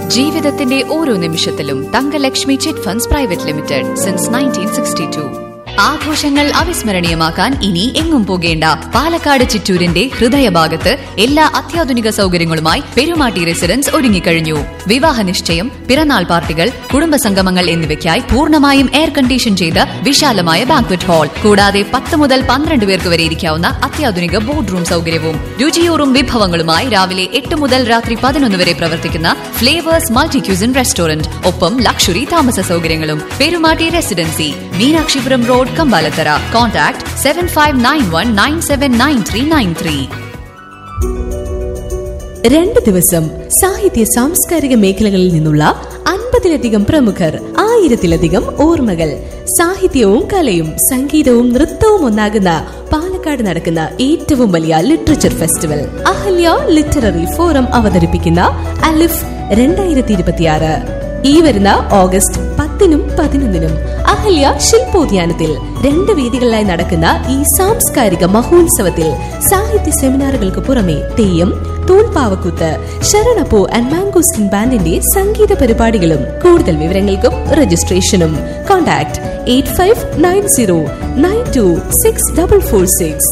ജീവിതത്തിന്റെ ഓരോ നിമിഷത്തിലും Thankalakshmi chit funds private limited since nineteen sixty two ആഘോഷങ്ങൾ അവിസ്മരണീയമാക്കാൻ ഇനി എങ്ങും പോകേണ്ട പാലക്കാട് ചിറ്റൂരിന്റെ ഹൃദയഭാഗത്ത് എല്ലാ അത്യാധുനിക സൗകര്യങ്ങളുമായി പെരുമാട്ടി റെസിഡൻസ് ഒരുങ്ങിക്കഴിഞ്ഞു വിവാഹ നിശ്ചയം പിറന്നാൾ പാർട്ടികൾ കുടുംബസംഗമങ്ങൾ എന്നിവയ്ക്കായി പൂർണ്ണമായും എയർ കണ്ടീഷൻ ചെയ്ത വിശാലമായ ബാങ്ക്വറ്റ് ഹാൾ കൂടാതെ പത്ത് മുതൽ പന്ത്രണ്ട് പേർക്ക് വരെ ഇരിക്കാവുന്ന അത്യാധുനിക ബോർഡ് റൂം സൗകര്യവും രുചിയൂറും വിഭവങ്ങളുമായി രാവിലെ എട്ട് മുതൽ രാത്രി പതിനൊന്ന് വരെ പ്രവർത്തിക്കുന്ന ഫ്ലേവേഴ്സ് മൾട്ടി ക്യൂസിൻ റെസ്റ്റോറന്റ് ഒപ്പം ലക്ഷറി താമസ സൗകര്യങ്ങളും Perumatty residency Meenakshipuram road Kambalathara contact seven five nine one nine seven nine three nine three രണ്ട് ദിവസം സാഹിത്യ സാംസ്കാരിക മേഖലകളിൽ നിന്നുള്ള അൻപതിലധികം പ്രമുഖർ ആയിരത്തിലധികം ഓർമ്മകൾ സാഹിത്യവും കലയും സംഗീതവും നൃത്തവും ഒന്നാകുന്ന പാലക്കാട് നടക്കുന്ന ഏറ്റവും വലിയ literature festival Ahalya literary forum അവതരിപ്പിക്കുന്ന അലിഫ് രണ്ടായിരത്തി ഇരുപത്തിയാറ് ഈ വരുന്ന ഓഗസ്റ്റ് പത്തിനും പതിനൊന്നിനും അഹല്യ ശില്പോദ്യാനത്തിൽ രണ്ട് വേദികളിലായി നടക്കുന്ന ഈ സാംസ്കാരിക മഹോത്സവത്തിൽ സാഹിത്യ സെമിനാറുകൾക്ക് പുറമെ തെയ്യം തൂൺപാവക്കൂത്ത് ശരണപ്പൂ ആൻഡ് മാംഗോസ്റ്റിൻ ബാൻഡിന്റെ സംഗീത പരിപാടികളും കൂടുതൽ വിവരങ്ങൾക്കും രജിസ്ട്രേഷനും contact eight five nine zero nine two six double four six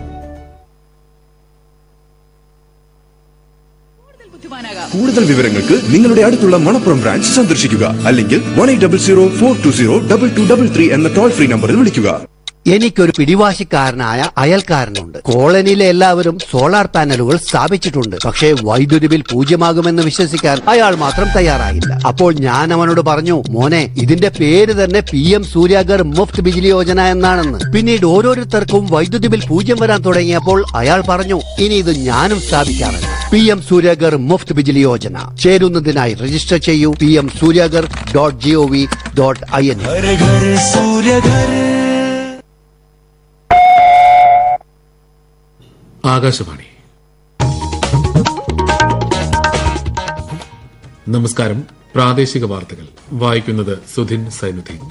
കൂടുതൽ വിവരങ്ങൾക്ക് നിങ്ങളുടെ അടുത്തുള്ള മണപ്പുറം ബ്രാഞ്ച് സന്ദർശിക്കുക അല്ലെങ്കിൽ one eight double zero four two zero double two double three എന്ന ടോൾ ഫ്രീ നമ്പറിൽ വിളിക്കുക എനിക്കൊരു പിടിവാശിക്കാരനായ അയൽക്കാരനുണ്ട് കോളനിയിലെ എല്ലാവരും സോളാർ പാനലുകൾ സ്ഥാപിച്ചിട്ടുണ്ട് പക്ഷേ വൈദ്യുതി ബിൽ പൂജ്യമാകുമെന്ന് വിശ്വസിക്കാൻ അയാൾ മാത്രം തയ്യാറായില്ല അപ്പോൾ ഞാൻ അവനോട് പറഞ്ഞു മോനെ ഇതിന്റെ പേര് തന്നെ പി എം സൂര്യാഗർ മുഫ്ത് ബിജിലി യോജന എന്നാണെന്ന് പിന്നീട് ഓരോരുത്തർക്കും വൈദ്യുതി ബിൽ പൂജ്യം വരാൻ തുടങ്ങിയപ്പോൾ അയാൾ പറഞ്ഞു ഇനി ഇത് ഞാനും സ്ഥാപിക്കാറുണ്ട് പി എം സൂര്യാഗർ മുഫ്ത് ബിജിലി യോജന ചേരുന്നതിനായി രജിസ്റ്റർ ചെയ്യൂ P M Suryaghar dot G O V dot I N Akashvani നമസ്കാരം പ്രാദേശിക വാർത്തകൾ വായിക്കുന്നത് സുധിൻ സൈനുദ്ദീൻ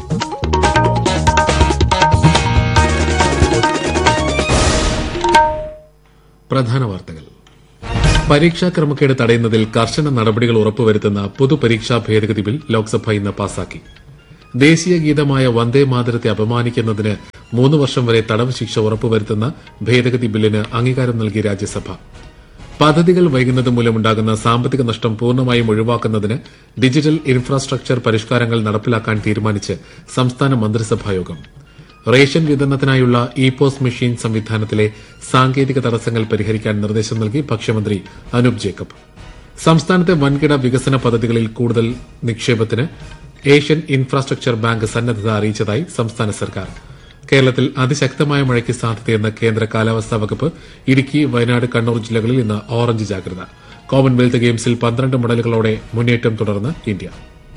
പ്രധാന വാർത്തകൾ പരീക്ഷാ ക്രമക്കേട് തടയുന്നതിൽ കർശന നടപടികൾ ഉറപ്പുവരുത്തുന്ന പൊതുപരീക്ഷാ ഭേദഗതി ബിൽ ലോക്സഭ ഇന്ന് പാസാക്കി ദേശീയ ഗീതമായ വന്ദേ മാതരത്തെ അപമാനിക്കുന്നതിന് മൂന്ന് വർഷം വരെ തടവ് ശിക്ഷ ഉറപ്പുവരുത്തുന്ന ഭേദഗതി ബില്ലിന് അംഗീകാരം നൽകി രാജ്യസഭ പദ്ധതികൾ വൈകുന്നത് മൂലമുണ്ടാകുന്ന സാമ്പത്തിക നഷ്ടം പൂർണ്ണമായും ഒഴിവാക്കുന്നതിന് ഡിജിറ്റൽ ഇൻഫ്രാസ്ട്രക്ചർ പരിഷ്കാരങ്ങൾ നടപ്പിലാക്കാൻ തീരുമാനിച്ച് സംസ്ഥാന മന്ത്രിസഭായോഗം റേഷൻ വിതരണത്തിനായുള്ള ഇ പോസ് മെഷീൻ സംവിധാനത്തിലെ സാങ്കേതിക തടസ്സങ്ങൾ പരിഹരിക്കാൻ നിർദ്ദേശം നൽകി ഭക്ഷ്യമന്ത്രി അനൂപ് ജേക്കബ് സംസ്ഥാനത്തെ വൻകിട വികസന പദ്ധതികളിൽ കൂടുതൽ നിക്ഷേപത്തിന് ഏഷ്യൻ ഇൻഫ്രാസ്ട്രക്ചർ ബാങ്ക് സന്നദ്ധത അറിയിച്ചതായി സംസ്ഥാന സർക്കാർ കേരളത്തിൽ അതിശക്തമായ മഴയ്ക്ക് സാധ്യതയെന്ന് കേന്ദ്ര കാലാവസ്ഥാ വകുപ്പ് ഇടുക്കി വയനാട് കണ്ണൂർ ജില്ലകളിൽ ഇന്ന് ഓറഞ്ച് ജാഗ്രത കോമൺവെൽത്ത് ഗെയിംസിൽ പന്ത്രണ്ട് മെഡലുകളോടെ മുന്നേറ്റം തുടർന്ന് ഇന്ത്യ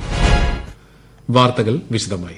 വാർത്തകൾ വിശദമായി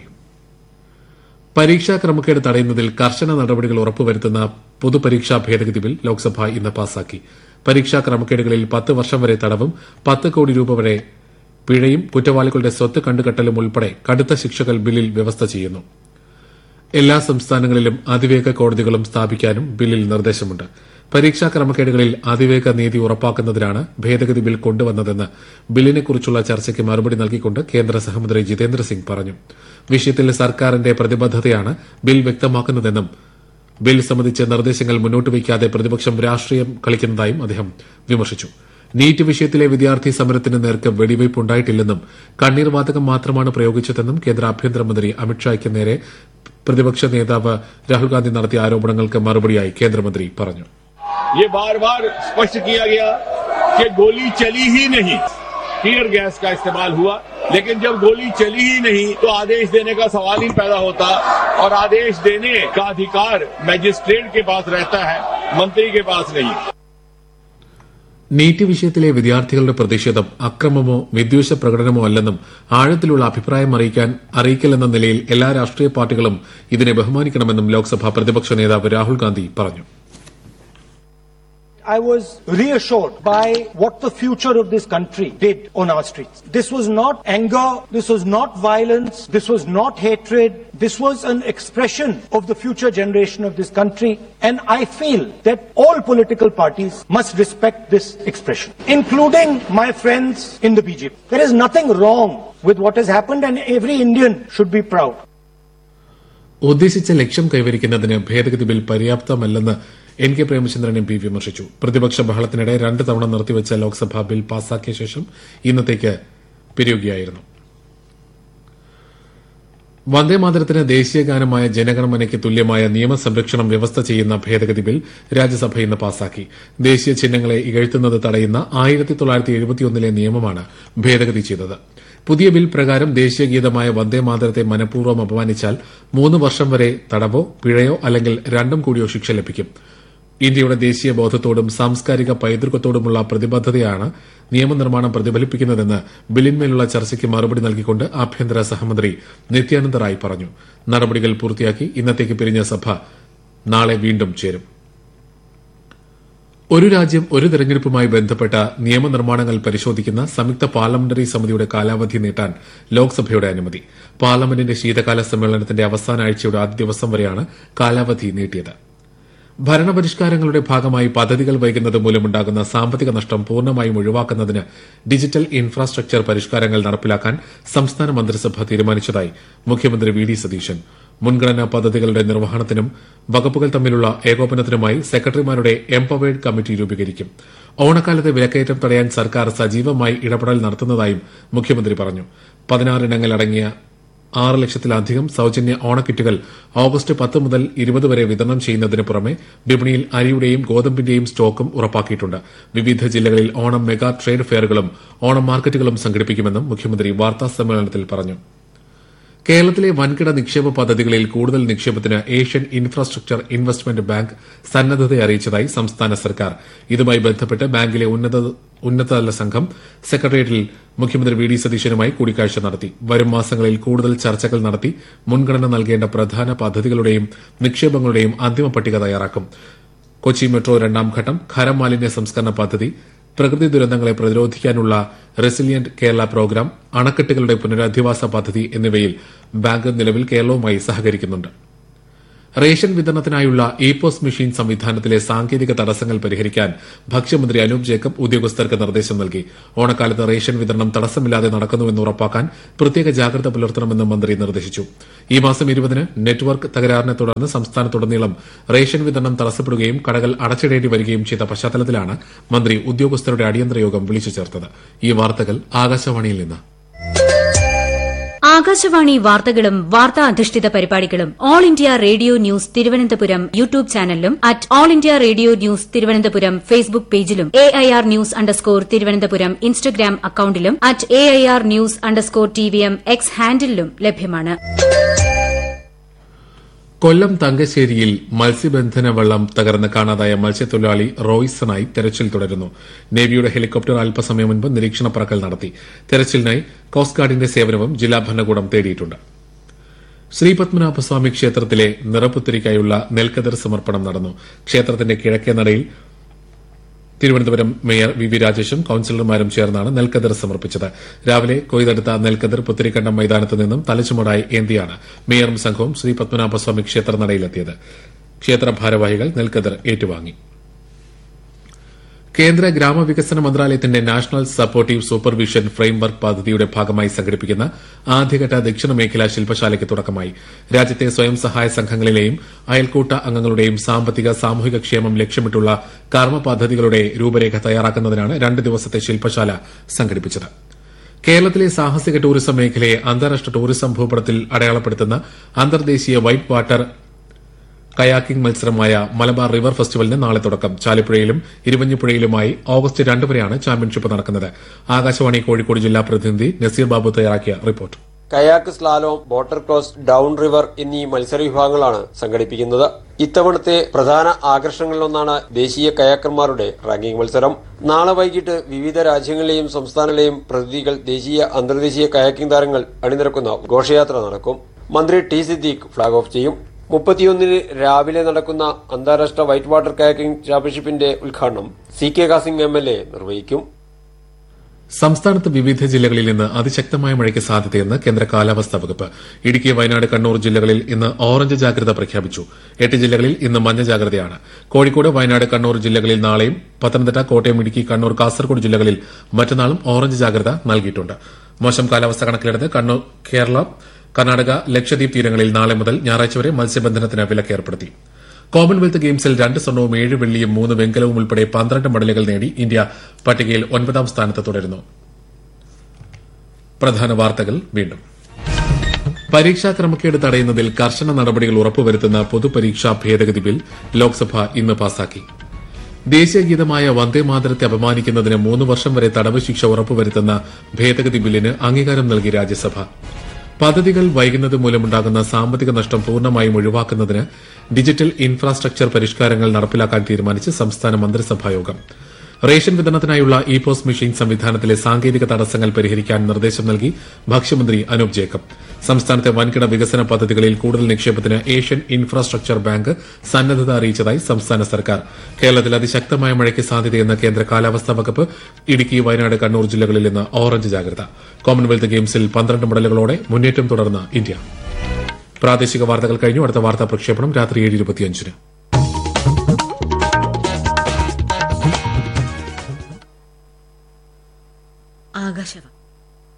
പരീക്ഷാ ക്രമക്കേട് തടയുന്നതിൽ കർശന നടപടികൾ ഉറപ്പുവരുത്തുന്ന പൊതുപരീക്ഷാ ഭേദഗതി ബിൽ ലോക്സഭ ഇന്ന് പാസാക്കി പരീക്ഷാ ക്രമക്കേടുകളിൽ പത്ത് വർഷം വരെ തടവും പത്ത് കോടി രൂപ വരെ പിഴയും കുറ്റവാളികളുടെ സ്വത്ത് കണ്ടുകെട്ടലും ഉൾപ്പെടെ കടുത്ത ശിക്ഷകൾ ബില്ലിൽ വ്യവസ്ഥ ചെയ്യുന്നു എല്ലാ സംസ്ഥാനങ്ങളിലും അതിവേഗ കോടതികളും സ്ഥാപിക്കാനും ബില്ലിൽ നിർദ്ദേശമുണ്ട് പരീക്ഷാ ക്രമക്കേടുകളിൽ അതിവേഗ നീതി ഉറപ്പാക്കുന്നതിനാണ് ഭേദഗതി ബിൽ കൊണ്ടുവന്നതെന്ന് ബില്ലിനെക്കുറിച്ചുള്ള ചർച്ചയ്ക്ക് മറുപടി നൽകിക്കൊണ്ട് കേന്ദ്ര സഹമന്ത്രി ജിതേന്ദ്ര സിംഗ് പറഞ്ഞു വിഷയത്തിൽ സർക്കാരിന്റെ പ്രതിബദ്ധതയാണ് ബിൽ വ്യക്തമാക്കുന്നതെന്നും ബിൽ സംബന്ധിച്ച നിർദ്ദേശങ്ങൾ മുന്നോട്ട് വയ്ക്കാതെ പ്രതിപക്ഷം രാഷ്ട്രീയം കളിക്കുന്നതായും അദ്ദേഹം വിമർശിച്ചു നീറ്റ് വിഷയത്തിലെ വിദ്യാർത്ഥി സമരത്തിന് നേർക്ക് വെടിവയ്പുണ്ടായിട്ടില്ലെന്നും കണ്ണീർ വാതകം മാത്രമാണ് പ്രയോഗിച്ചതെന്നും കേന്ദ്ര ആഭ്യന്തരമന്ത്രി അമിത്ഷായ്ക്ക് നേരെ പ്രതിപക്ഷ നേതാവ് രാഹുൽ ഗാന്ധി നടത്തിയ ആരോപണങ്ങൾക്ക് മറുപടിയായി കേന്ദ്രമന്ത്രി പറഞ്ഞു ये बार बार स्पष्ट किया गया कि गोली चली ही नहीं टीयर गैस का इस्तेमाल हुआ लेकिन जब गोली चली ही नहीं तो आदेश देने का सवाल ही पैदा होता और आदेश देने का अधिकार मैजिस्ट्रेट के पास रहता है मंत्री के पास नहीं നീറ്റ് വിഷയത്തിലെ വിദ്യാർത്ഥികളുടെ പ്രതിഷേധം അക്രമമോ വിദ്വേഷ പ്രകടനമോ അല്ലെന്നും ആഴത്തിലുള്ള അഭിപ്രായം അറിയിക്കാൻ അറിയിക്കലെന്ന നിലയിൽ എല്ലാ രാഷ്ട്രീയ പാർട്ടികളും ഇതിനെ ബഹുമാനിക്കണമെന്നും ലോക്സഭാ പ്രതിപക്ഷ നേതാവ് രാഹുൽ ഗാന്ധി പറഞ്ഞു I was reassured by what the future of this country did on our streets. This was not anger, this was not violence, this was not hatred, this was an expression of the future generation of this country. And I feel that all political parties must respect this expression, including my friends in the BJP. There is nothing wrong with what has happened, and every Indian should be proud. ഉദ്ദേശിച്ച ലക്ഷ്യം കൈവരിക്കുന്നതിന് ഭേദഗതി bill പര്യാപ്തമല്ലെന്ന് N K Premachandran M P വിമർശിച്ചു പ്രതിപക്ഷ ബഹളത്തിനിടെ രണ്ട് തവണ നിർത്തിവച്ച Lok Sabha bill പാസാക്കിയ ശേഷം ഇന്നത്തേക്ക് പിരിയുകയായിരുന്നു വന്ദേമാതരത്തിന് ദേശീയഗാനമായ ജനഗണമനയ്ക്ക് തുല്യമായ നിയമസംരക്ഷണം വ്യവസ്ഥ ചെയ്യുന്ന ഭേദഗതി ബിൽ രാജ്യസഭ ഇന്ന് പാസാക്കി ദേശീയ ചിഹ്നങ്ങളെ ഇകഴ്ത്തുന്നത് തടയുന്ന ആയിരത്തി തൊള്ളായിരത്തി എഴുപത്തിയൊന്നിലെ നിയമമാണ് ഭേദഗതി ചെയ്തത് പുതിയ ബിൽ പ്രകാരം ദേശീയ ഗീതമായ വന്ദേമാതരത്തെ മനഃപൂർവ്വം അപമാനിച്ചാൽ മൂന്ന് വർഷം വരെ തടവോ പിഴയോ അല്ലെങ്കിൽ രണ്ടും കൂടിയോ ശിക്ഷ ലഭിക്കും ഇന്ത്യയുടെ ദേശീയ ബോധത്തോടും സാംസ്കാരിക പൈതൃകത്തോടുമുള്ള പ്രതിബദ്ധതയാണ് നിയമനിർമ്മാണം പ്രതിഫലിപ്പിക്കുന്നതെന്ന് ബില്ലിന്മേലുള്ള ചർച്ചയ്ക്ക് മറുപടി നൽകിക്കൊണ്ട് ആഭ്യന്തര സഹമന്ത്രി നിത്യാനന്ദ റായ് പറഞ്ഞു നടപടികൾ പൂർത്തിയാക്കി ഇന്നത്തേക്ക് പിരിഞ്ഞ സഭ നാളെ വീണ്ടും ചേരും ഒരു രാജ്യം ഒരു തെരഞ്ഞെടുപ്പുമായി ബന്ധപ്പെട്ട നിയമനിർമ്മാണങ്ങൾ പരിശോധിക്കുന്ന സംയുക്ത പാർലമെന്ററി സമിതിയുടെ കാലാവധി നീട്ടാൻ ലോക്സഭയുടെ അനുമതി പാർലമെന്റിന്റെ ശീതകാല സമ്മേളനത്തിന്റെ അവസാന ആഴ്ചയുടെ ആദ്യ ദിവസം വരെയാണ് കാലാവധി നീട്ടിയത് ഭരണപരിഷ്കാരങ്ങളുടെ ഭാഗമായി പദ്ധതികൾ വൈകുന്നത് മൂലമുണ്ടാകുന്ന സാമ്പത്തിക നഷ്ടം പൂർണ്ണമായും ഒഴിവാക്കുന്നതിന് ഡിജിറ്റൽ ഇൻഫ്രാസ്ട്രക്ചർ പരിഷ്കാരങ്ങൾ നടപ്പിലാക്കാൻ സംസ്ഥാന മന്ത്രിസഭ തീരുമാനിച്ചതായി മുഖ്യമന്ത്രി വി ഡി സതീശൻ മുൻഗണനാ പദ്ധതികളുടെ നിർവഹണത്തിനും വകുപ്പുകൾ തമ്മിലുള്ള ഏകോപനത്തിനുമായി സെക്രട്ടറിമാരുടെ എംപവേർഡ് കമ്മിറ്റി രൂപീകരിക്കും ഓണക്കാലത്തെ വിലക്കയറ്റം തടയാൻ സർക്കാർ സജീവമായി ഇടപെടൽ നടത്തുന്നതായും മുഖ്യമന്ത്രി പറഞ്ഞു പതിനാറിനങ്ങൾ അടങ്ങിയ ആറ് ലക്ഷത്തിലധികം സൌജന്യ ഓണക്കിറ്റുകൾ ഓഗസ്റ്റ് പത്ത് മുതൽ ഇരുപത് വരെ വിതരണം ചെയ്യുന്നതിന് പുറമെ വിപണിയിൽ അരിയുടെയും ഗോതമ്പിന്റെയും സ്റ്റോക്കും ഉറപ്പാക്കിയിട്ടുണ്ട് വിവിധ ജില്ലകളിൽ ഓണം മെഗാ ട്രേഡ് ഫെയറുകളും ഓണം മാർക്കറ്റുകളും സംഘടിപ്പിക്കുമെന്നും മുഖ്യമന്ത്രി വാർത്താ സമ്മേളനത്തിൽ പറഞ്ഞു കേരളത്തിലെ വൻകിട നിക്ഷേപ പദ്ധതികളിൽ കൂടുതൽ നിക്ഷേപത്തിന് ഏഷ്യൻ ഇൻഫ്രാസ്ട്രക്ചർ ഇൻവെസ്റ്റ്മെന്റ് ബാങ്ക് സന്നദ്ധത അറിയിച്ചതായി സംസ്ഥാന സർക്കാർ ഇതുമായി ബന്ധപ്പെട്ട് ബാങ്കിലെ ഉന്നത ഉന്നതതല സംഘം സെക്രട്ടേറിയറ്റിൽ മുഖ്യമന്ത്രി വി ഡി സതീശനുമായി കൂടിക്കാഴ്ച നടത്തി വരും മാസങ്ങളിൽ കൂടുതൽ ചർച്ചകൾ നടത്തി മുൻഗണന നൽകേണ്ട പ്രധാന പദ്ധതികളുടെയും നിക്ഷേപങ്ങളുടെയും അന്തിമ പട്ടിക തയ്യാറാക്കും കൊച്ചി മെട്രോ രണ്ടാം ഘട്ടം ഖരമാലിന്യ സംസ്കരണ പദ്ധതി പ്രകൃതി ദുരന്തങ്ങളെ പ്രതിരോധിക്കാനുള്ള റെസിലിയന്റ് കേരള പ്രോഗ്രാം അണക്കെട്ടുകളുടെ പുനരധിവാസ പദ്ധതി എന്നിവയിൽ ബാങ്ക് നിലവിൽ കേരളവുമായി സഹകരിക്കുന്നുണ്ട് റേഷൻ വിതരണത്തിനായുള്ള ഇ പോസ് മെഷീൻ സംവിധാനത്തിലെ സാങ്കേതിക തടസ്സങ്ങൾ പരിഹരിക്കാൻ ഭക്ഷ്യമന്ത്രി അനൂപ് ജേക്കബ് ഉദ്യോഗസ്ഥർക്ക് നിർദ്ദേശം നൽകി ഓണക്കാലത്ത് റേഷൻ വിതരണം തടസ്സമില്ലാതെ നടക്കുന്നുവെന്ന് ഉറപ്പാക്കാൻ പ്രത്യേക ജാഗ്രത പുലർത്തണമെന്ന് മന്ത്രി നിർദ്ദേശിച്ചു ഈ മാസം ഇരുപതിന് നെറ്റ്വർക്ക് തകരാറിനെ തുടർന്ന് സംസ്ഥാനത്തുടനീളം റേഷൻ വിതരണം തടസ്സപ്പെടുകയും കടകൾ അടച്ചിടേണ്ടി വരികയും ചെയ്ത പശ്ചാത്തലത്തിലാണ് മന്ത്രി ഉദ്യോഗസ്ഥരുടെ അടിയന്തര യോഗം വിളിച്ചു ചേർത്തത് ഈ വാർത്തകൾ ആകാശവാണിയിൽ നിന്ന് ആകാശവാണി വാർത്തകളും വാർത്താ അധിഷ്ഠിത പരിപാടികളും all India radio news Thiruvananthapuram YouTube ചാനലിലും at all India radio news Thiruvananthapuram Facebook പേജിലും A I R news underscore Thiruvananthapuram Instagram അക്കൌണ്ടിലും at A I R news underscore T V M X ഹാൻഡിലും ലഭ്യമാണ് കൊല്ലം തങ്കശ്ശേരിയിൽ മത്സ്യബന്ധന വള്ളം തകർന്ന് കാണാതായ മത്സ്യത്തൊഴിലാളി റോയ്സണായി തെരച്ചിൽ തുടരുന്നു നേവിയുടെ ഹെലികോപ്റ്റർ അല്പസമയം മുൻപ് നിരീക്ഷണ പറക്കൽ നടത്തി തെരച്ചിലിനായി കോസ്റ്റ് ഗാർഡിന്റെ സേവനവും ജില്ലാ ഭരണകൂടം തേടിയിട്ടുണ്ട് ശ്രീപത്മനാഭസ്വാമി ക്ഷേത്രത്തിലെ നിറപ്പുത്തിരിക്കായുള്ള നെൽക്കതിർ സമർപ്പണം നടന്നു ക്ഷേത്രത്തിന്റെ കിഴക്കേ നടയിൽ തിരുവനന്തപുരം മേയർ വി വി രാജേഷും കൌൺസിലർമാരും ചേർന്നാണ് നെൽക്കതിർ സമർപ്പിച്ചത് രാവിലെ കൊയ്തെടുത്ത നെൽക്കതിർ പുത്തിരിക്കണ്ടം മൈതാനത്ത് നിന്നും തലച്ചുമടായി ഏന്തിയാണ് മേയറും സംഘവും ശ്രീ പത്മനാഭസ്വാമി ക്ഷേത്ര നടയിലെത്തിയത് ക്ഷേത്ര ഭാരവാഹികൾ നെൽക്കതിർ ഏറ്റുവാങ്ങി കേന്ദ്ര ഗ്രാമവികസന മന്ത്രാലയത്തിന്റെ നാഷണൽ സപ്പോർട്ടീവ് സൂപ്പർവിഷൻ ഫ്രെയിംവർക്ക് പദ്ധതിയുടെ ഭാഗമായി സംഘടിപ്പിക്കുന്ന ആദ്യഘട്ട ദക്ഷിണ മേഖലാ ശില്പശാലയ്ക്ക് തുടക്കമായി രാജ്യത്തെ സ്വയം സഹായ സംഘങ്ങളിലെയും അയൽക്കൂട്ട അംഗങ്ങളുടെയും സാമ്പത്തിക സാമൂഹിക ക്ഷേമം ലക്ഷ്യമിട്ടുള്ള കർമ്മ പദ്ധതികളുടെ രൂപരേഖ തയ്യാറാക്കുന്നതിനാണ് രണ്ട് ദിവസത്തെ ശില്പശാല സംഘടിപ്പിച്ചത് കേരളത്തിലെ സാഹസിക ടൂറിസം മേഖലയെ അന്താരാഷ്ട്ര ടൂറിസം ഭൂപടത്തിൽ അടയാളപ്പെടുത്തുന്ന അന്തർദേശീയ വൈറ്റ് വാട്ടർ കയാക്കിംഗ് മത്സരമായ മലബാർ റിവർ ഫെസ്റ്റിവലിന് നാളെ തുടക്കം ചാലിപ്പുഴയിലും ഇരുവഞ്ഞിപ്പുഴയിലുമായി ഓഗസ്റ്റ് രണ്ട് വരെയാണ് ചാമ്പ്യൻഷിപ്പ് നടക്കുന്നത് ആകാശവാണി കോഴിക്കോട് ജില്ലാ പ്രതിനിധി നസീർ ബാബു തയ്യാറാക്കിയ report kayak slalom boater cross down river എന്നീ മത്സര വിഭാഗങ്ങളാണ് സംഘടിപ്പിക്കുന്നത് ഇത്തവണത്തെ പ്രധാന ആകർഷണങ്ങളിലൊന്നാണ് ദേശീയ കയാക്കർമാരുടെ റാങ്കിംഗ് മത്സരം നാളെ വൈകിട്ട് വിവിധ രാജ്യങ്ങളിലെയും സംസ്ഥാനങ്ങളിലെയും പ്രതിനിധികൾ ദേശീയ അന്തർദേശീയ കയാക്കിംഗ് താരങ്ങൾ അണിനിരക്കുന്ന ഘോഷയാത്ര നടക്കും മന്ത്രി ടി സിദ്ദീഖ് ഫ്ളാഗ് ഓഫ് ചെയ്യും മുപ്പത്തിയൊന്നിന് രാവിലെ നടക്കുന്ന അന്താരാഷ്ട്ര വൈറ്റ് വാട്ടർ കയാക്കിംഗ് ചാമ്പ്യൻഷിപ്പിന്റെ ഉദ്ഘാടനം C K Kasim M L A നിർവഹിക്കും സംസ്ഥാനത്ത് വിവിധ ജില്ലകളിൽ ഇന്ന് അതിശക്തമായ മഴയ്ക്ക് സാധ്യതയെന്ന് കേന്ദ്ര കാലാവസ്ഥാ വകുപ്പ് ഇടുക്കി വയനാട് കണ്ണൂർ ജില്ലകളിൽ ഇന്ന് ഓറഞ്ച് ജാഗ്രത പ്രഖ്യാപിച്ചു എട്ട് ജില്ലകളിൽ ഇന്ന് മഞ്ഞ ജാഗ്രതയാണ് കോഴിക്കോട് വയനാട് കണ്ണൂർ ജില്ലകളിൽ നാളെയും പത്തനംതിട്ട കോട്ടയം ഇടുക്കി കണ്ണൂർ കാസർഗോഡ് ജില്ലകളിൽ മറ്റന്നാളും ഓറഞ്ച് ജാഗ്രത നൽകിയിട്ടുണ്ട് മോശം കാലാവസ്ഥ കണക്കിലെടുത്ത് കണ്ണൂർ കേരള കർണാടക ലക്ഷദ്വീപ് തീരങ്ങളിൽ നാളെ മുതൽ ഞായറാഴ്ച വരെ മത്സ്യബന്ധനത്തിന് വിലക്ക് ഏർപ്പെടുത്തി കോമൺവെൽത്ത് ഗെയിംസിൽ രണ്ട് സ്വർണവും ഏഴ് വെള്ളിയും മൂന്ന് വെങ്കലവും ഉൾപ്പെടെ പന്ത്രണ്ട് മെഡലുകൾ നേടി ഇന്ത്യ പട്ടികയിൽ ഒൻപതാം സ്ഥാനത്ത് തുടരുന്നു പ്രധാന വാർത്തകൾ വീണ്ടും പരീക്ഷാ ക്രമക്കേട് തടയുന്നതിൽ കർശന നടപടികൾ ഉറപ്പുവരുത്തുന്ന പൊതുപരീക്ഷാ ഭേദഗതി ബിൽ ലോക്സഭ ഇന്ന് പാസാക്കി ദേശീയ ഗീതമായ വന്ദേമാതരത്തെ അപമാനിക്കുന്നതിന് മൂന്ന് വർഷം വരെ തടവ് ശിക്ഷ ഉറപ്പുവരുത്തുന്ന ഭേദഗതി ബില്ലിന് അംഗീകാരം നൽകി രാജ്യസഭ പദ്ധതികൾ വൈകുന്നത് മൂലമുണ്ടാകുന്ന സാമ്പത്തിക നഷ്ടം പൂർണ്ണമായും ഒഴിവാക്കുന്നതിന് ഡിജിറ്റൽ ഇൻഫ്രാസ്ട്രക്ചർ പരിഷ്കാരങ്ങൾ നടപ്പിലാക്കാൻ തീരുമാനിച്ച് സംസ്ഥാന മന്ത്രിസഭാ യോഗം റേഷൻ വിതരണത്തിനായുള്ള ഇ പോസ്റ്റ് മെഷീൻ സംവിധാനത്തിലെ സാങ്കേതിക തടസ്സങ്ങൾ പരിഹരിക്കാൻ നിർദ്ദേശം നൽകി ഭക്ഷ്യമന്ത്രി അനൂപ് ജേക്കബ് സംസ്ഥാനത്തെ വൻകിട വികസന പദ്ധതികളിൽ കൂടുതൽ നിക്ഷേപത്തിന് ഏഷ്യൻ ഇൻഫ്രാസ്ട്രക്ചർ ബാങ്ക് സന്നദ്ധത അറിയിച്ചതായി സംസ്ഥാന സർക്കാർ കേരളത്തിൽ അതിശക്തമായ മഴയ്ക്ക് സാധ്യതയെന്ന് കേന്ദ്ര കാലാവസ്ഥാ വകുപ്പ് ഇടുക്കി വയനാട് കണ്ണൂർ ജില്ലകളിൽ ഇന്ന് ഓറഞ്ച് ജാഗ്രത കോമൺവെൽത്ത് ഗെയിംസിൽ പന്ത്രണ്ട് മെഡലുകളോടെ മുന്നേറ്റം തുടർന്ന് ഇന്ത്യ പ്രാദേശിക വാർത്തകൾ കഴിഞ്ഞു അടുത്ത വാർത്താ പ്രക്ഷേപണം രാത്രി ഏഴ് ഇരുപത്തിയഞ്ചിന് ആകാശവാണി